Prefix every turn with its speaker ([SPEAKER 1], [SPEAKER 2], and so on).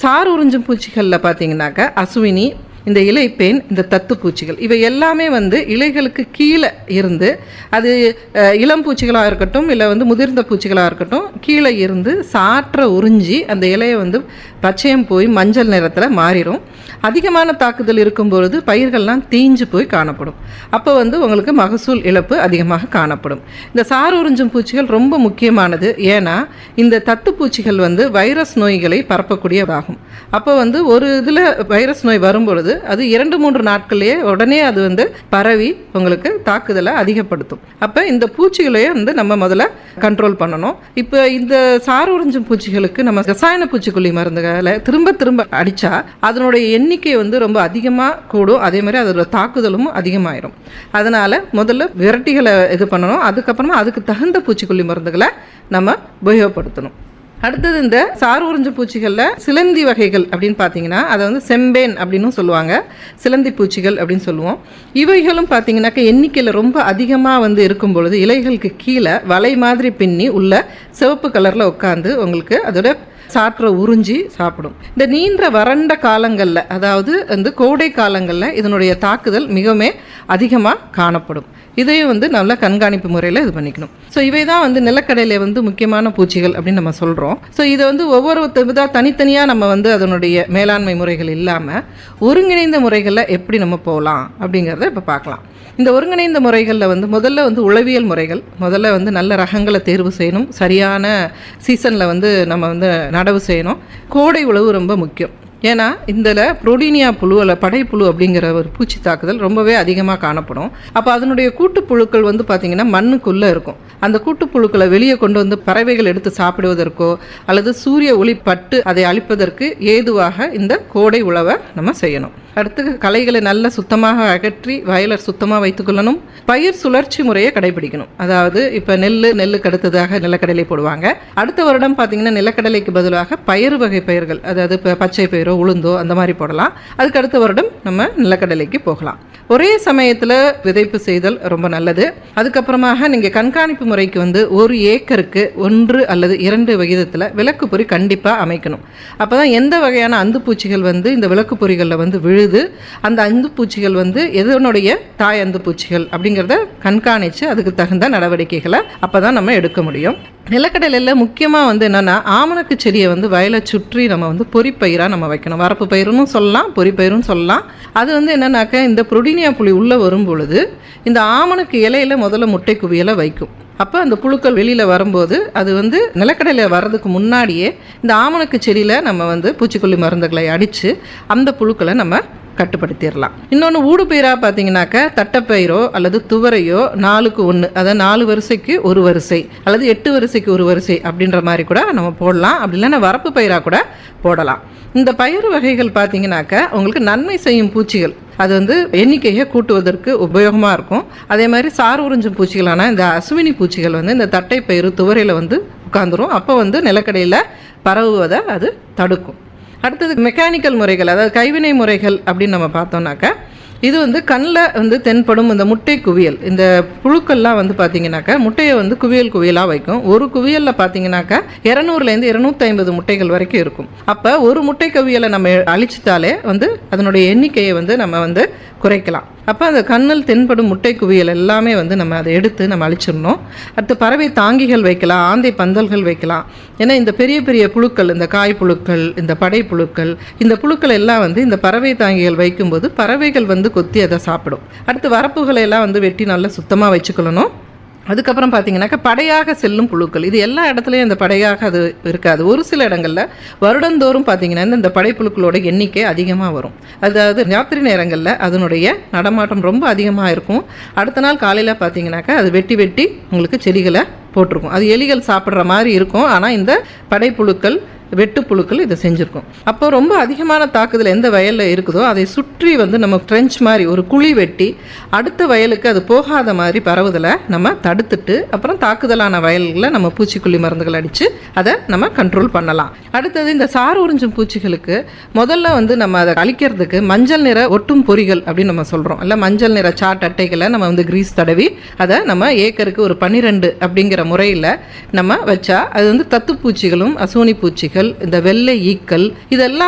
[SPEAKER 1] sir உறிஞ்சும் பூச்சிகளில் பார்த்தீங்கன்னாக்கா அசுவினி இந்த இலைப்பேன் இந்த தத்து பூச்சிகள் இவை எல்லாமே வந்து இலைகளுக்கு கீழே இருந்து அது அஹ், இளம் பூச்சிகளாக இருக்கட்டும் இல்லை வந்து முதிர்ந்த பூச்சிகளாக இருக்கட்டும் கீழே இருந்து சாற்ற உறிஞ்சி அந்த இலையை வந்து பச்சையம் போய் மஞ்சள் நிறத்தில் மாறிடும் அதிகமான தாக்குதல் இருக்கும் பொழுது பயிர்கள்லாம் தீஞ்சு போய் காணப்படும் அப்போ வந்து உங்களுக்கு மகசூல் இழப்பு அதிகமாக காணப்படும் இந்த சார் உறிஞ்சும் பூச்சிகள் ரொம்ப முக்கியமானது ஏன்னா இந்த தத்து பூச்சிகள் வந்து வைரஸ் நோய்களை பரப்பக்கூடியதாகும் அப்போ வந்து ஒரு இதில் வைரஸ் நோய் வரும்பொழுது அது இரண்டு மூன்று நாட்கள்லேயே உடனே அது வந்து பரவி உங்களுக்கு தாக்குதலை அதிகப்படுத்தும் அப்போ இந்த பூச்சிகளையே வந்து நம்ம முதல்ல கண்ட்ரோல் பண்ணணும் இப்போ இந்த சார் உறிஞ்சும் பூச்சிகளுக்கு நம்ம ரசாயன பூச்சிக்கொல்லி மருந்துகளை திரும்ப திரும்ப அடித்தா அதனுடைய எண்ணிக்கை வந்து ரொம்ப அதிகமாக கூடும் அதே மாதிரி அதோட தாக்குதலும் அதிகமாயிரும் அதனால் முதல்ல விரட்டிகளை இது பண்ணணும் அதுக்கப்புறமா அதுக்கு தகுந்த பூச்சிக்கொல்லி மருந்துகளை நம்ம உபயோகப்படுத்தணும் அடுத்தது இந்த சார் உறிஞ்சு பூச்சிகளில் சிலந்தி வகைகள் அப்படின்னு பார்த்தீங்கன்னா அதை வந்து செம்பேன் அப்படின்னு சொல்லுவாங்க சிலந்தி பூச்சிகள் அப்படின்னு சொல்லுவோம் இவைகளும் பார்த்தீங்கன்னாக்கா எண்ணிக்கையில் ரொம்ப அதிகமாக வந்து இருக்கும் பொழுது இலைகளுக்கு கீழே வலை மாதிரி பின்னி உள்ள சிவப்பு கலரில் உட்காந்து உங்களுக்கு அதோட சாற்றை உறிஞ்சி சாப்பிடும் இந்த நீண்ட வறண்ட காலங்களில் அதாவது வந்து கோடை காலங்களில் இதனுடைய தாக்குதல் மிகவுமே அதிகமாக காணப்படும் இதையும் வந்து நல்ல கண்காணிப்பு முறையில் இது பண்ணிக்கணும் ஸோ இவை தான் வந்து நிலக்கடலை வந்து முக்கியமான பூச்சிகள் அப்படின்னு நம்ம சொல்கிறோம் ஸோ இதை வந்து ஒவ்வொரு இதாக தனித்தனியாக நம்ம வந்து அதனுடைய மேலாண்மை முறைகள் இல்லாமல் ஒருங்கிணைந்த முறைகளில் எப்படி நம்ம போகலாம் அப்படிங்கிறத இப்போ பார்க்கலாம் இந்த ஒருங்கிணைந்த முறைகளில் வந்து முதல்ல வந்து உளவியல் முறைகள் முதல்ல வந்து நல்ல ரகங்களை தேர்வு செய்யணும் சரியான சீசனில் வந்து நம்ம வந்து நடவு செய்யணும் கோடை உழவு ரொம்ப முக்கியம் ஏன்னா இதில் புரோடீனியா புழு அல்ல படைப்புழு அப்படிங்கிற ஒரு பூச்சி தாக்குதல் ரொம்பவே அதிகமாக காணப்படும் அப்போ அதனுடைய கூட்டுப்புழுக்கள் வந்து பார்த்திங்கன்னா மண்ணுக்குள்ளே இருக்கும் அந்த கூட்டுப்புழுக்களை வெளியே கொண்டு வந்து பறவைகள் எடுத்து சாப்பிடுவதற்கோ அல்லது சூரிய ஒளி பட்டு அதை அழிப்பதற்கு ஏதுவாக இந்த கோடை உழவை நம்ம செய்யணும் அடுத்து களைகளை நல்ல சுத்தமாக அகற்றி வயலை சுத்தமாக வைத்துக்கொள்ளணும் பயிர் சுழற்சி முறையை கடைபிடிக்கணும் அதாவது இப்போ நெல் நெல்லுக்கு அடுத்ததாக நிலக்கடலை போடுவாங்க அடுத்த வருடம் பார்த்தீங்கன்னா நிலக்கடலைக்கு பதிலாக பயிர் வகை பயிர்கள் அதாவது இப்போ பச்சை பயிரோ உளுந்தோ அந்த மாதிரி போடலாம் அதுக்கு அடுத்த வருடம் நம்ம நிலக்கடலைக்கு போகலாம் ஒரே சமயத்தில் விதைப்பு செய்தல் ரொம்ப நல்லது அதுக்கப்புறமாக நீங்கள் கண்காணிப்பு முறைக்கு வந்து ஒரு ஏக்கருக்கு ஒன்று அல்லது இரண்டு விகிதத்தில் விளக்கு பொறி கண்டிப்பாக அமைக்கணும் அப்போ தான் எந்த வகையான அந்துப்பூச்சிகள் வந்து இந்த விளக்கு பொறிகளில் வந்து விழுது அந்த அந்துப்பூச்சிகள் வந்து எதனுடைய தாய் அந்துப்பூச்சிகள் அப்படிங்கிறத கண்காணித்து அதுக்கு தகுந்த நடவடிக்கைகளை அப்போ தான் நம்ம எடுக்க முடியும் நிலக்கடலையில் முக்கியமாக வந்து என்னென்னா ஆமணக்கு செடியை வந்து வயலை சுற்றி நம்ம வந்து பொறிப்பயிராக நம்ம வைக்கணும் வரப்பு பயிருன்னு சொல்லலாம் பொறிப்பயிரும் சொல்லலாம் அது வந்து என்னன்னாக்கா இந்த புரோடீனியா புளி உள்ளே வரும் பொழுது இந்த ஆமணக்கு இலையில முதல்ல முட்டை குவியலை வைக்கும் அப்போ அந்த புழுக்கள் வெளியில் வரும்போது அது வந்து நிலக்கடலையில் வர்றதுக்கு முன்னாடியே இந்த ஆமணக்கு செடியில் நம்ம வந்து பூச்சிக்கொல்லி மருந்துகளை அடித்து அந்த புழுக்களை நம்ம கட்டுப்படுத்திடலாம் இன்னொன்று ஊடு பயிராக பார்த்தீங்கன்னாக்கா தட்டைப்பயிரோ அல்லது துவரையோ நாலுக்கு ஒன்று அதாவது நாலு வரிசைக்கு ஒரு வரிசை அல்லது எட்டு வரிசைக்கு ஒரு வரிசை அப்படின்ற மாதிரி கூட நம்ம போடலாம் அப்படி இல்லைன்னா வரப்பு பயிராக கூட போடலாம் இந்த பயிர் வகைகள் பார்த்தீங்கன்னாக்கா உங்களுக்கு நன்மை செய்யும் பூச்சிகள் அது வந்து எண்ணிக்கையை கூட்டுவதற்கு உபயோகமாக இருக்கும் அதே மாதிரி சார் உறிஞ்சும் பூச்சிகளான இந்த அசுவினி பூச்சிகள் வந்து இந்த தட்டை பயிறு துவரையில் வந்து உட்காந்துரும் அப்போ வந்து நிலக்கடையில் பரவுவதை அது தடுக்கும் அடுத்தது மெக்கானிக்கல் முறைகள் அதாவது கைவினை முறைகள் அப்படின்னு நம்ம பார்த்தோம்னாக்கா இது வந்து கண்ணில் வந்து தென்படும் இந்த முட்டை குவியல் இந்த புழுக்கள்லாம் வந்து பார்த்தீங்கன்னாக்கா முட்டையை வந்து குவியல் குவியலாக வைக்கும் ஒரு குவியலில் பார்த்தீங்கன்னாக்கா இரநூறுலேருந்து இருநூத்தி ஐம்பது முட்டைகள் வரைக்கும் இருக்கும் அப்போ ஒரு முட்டை குவியலை நம்ம அழிச்சிட்டாலே வந்து அதனுடைய எண்ணிக்கையை வந்து நம்ம வந்து குறைக்கலாம் அப்போ அந்த கண்ணில் தென்படும் முட்டை குவியல் எல்லாமே வந்து நம்ம அதை எடுத்து நம்ம அழிச்சிடணும் அடுத்து பறவை தாங்கிகள் வைக்கலாம் ஆந்தை பந்தல்கள் வைக்கலாம் ஏன்னா இந்த பெரிய பெரிய புழுக்கள் இந்த காய் புழுக்கள் இந்த படை புழுக்கள் இந்த புழுக்கள் எல்லாம் வந்து இந்த பறவை தாங்கிகள் வைக்கும்போது பறவைகள் வந்து கொத்தி அதை சாப்பிடும் அடுத்து வரப்புகளை எல்லாம் வந்து வெட்டி நல்லா சுத்தமாக வச்சுக்கொள்ளணும் அதுக்கப்புறம் பார்த்தீங்கன்னாக்கா படையாக செல்லும் புழுக்கள் இது எல்லா இடத்துலையும் இந்த படையாக அது இருக்காது ஒரு சில இடங்களில் வருடந்தோறும் பார்த்தீங்கன்னா இந்த படைப்புழுக்களோட எண்ணிக்கை அதிகமாக வரும் அதாவது ராத்திரி நேரங்களில் அதனுடைய நடமாட்டம் ரொம்ப அதிகமாக இருக்கும் அடுத்த நாள் காலையில் பார்த்தீங்கன்னாக்கா அது வெட்டி வெட்டி உங்களுக்கு செடிகளை போட்டிருக்கும் அது எலிகள் சாப்பிட்ற மாதிரி இருக்கும் ஆனால் இந்த படைப்புழுக்கள் வெட்டுப்புழுக்கள் இதை செஞ்சுருக்கும் அப்போ ரொம்ப அதிகமான தாக்குதல் எந்த வயலில் இருக்குதோ அதை சுற்றி வந்து நம்ம ட்ரெஞ்ச் மாதிரி ஒரு குழி வெட்டி அடுத்த வயலுக்கு அது போகாத மாதிரி பரவுதலை நம்ம தடுத்துட்டு அப்புறம் தாக்குதலான வயல்களில் நம்ம பூச்சிக்கொல்லி மருந்துகள் அடித்து அதை நம்ம கண்ட்ரோல் பண்ணலாம் அடுத்தது இந்த சார் உறிஞ்சும் பூச்சிகளுக்கு முதல்ல வந்து நம்ம அதை அழிக்கிறதுக்கு மஞ்சள் நிற ஒட்டும் பொறிகள் அப்படின்னு நம்ம சொல்கிறோம் இல்லை மஞ்சள் நிற சாட் அட்டைகளை நம்ம வந்து கிரீஸ் தடவி அதை நம்ம ஏக்கருக்கு ஒரு பன்னிரெண்டு அப்படிங்கிற முறையில் நம்ம வச்சா அது வந்து தத்துப்பூச்சிகளும் அசோனி பூச்சிகள் இந்த வெள்ளை ஈக்கள் இதெல்லாம்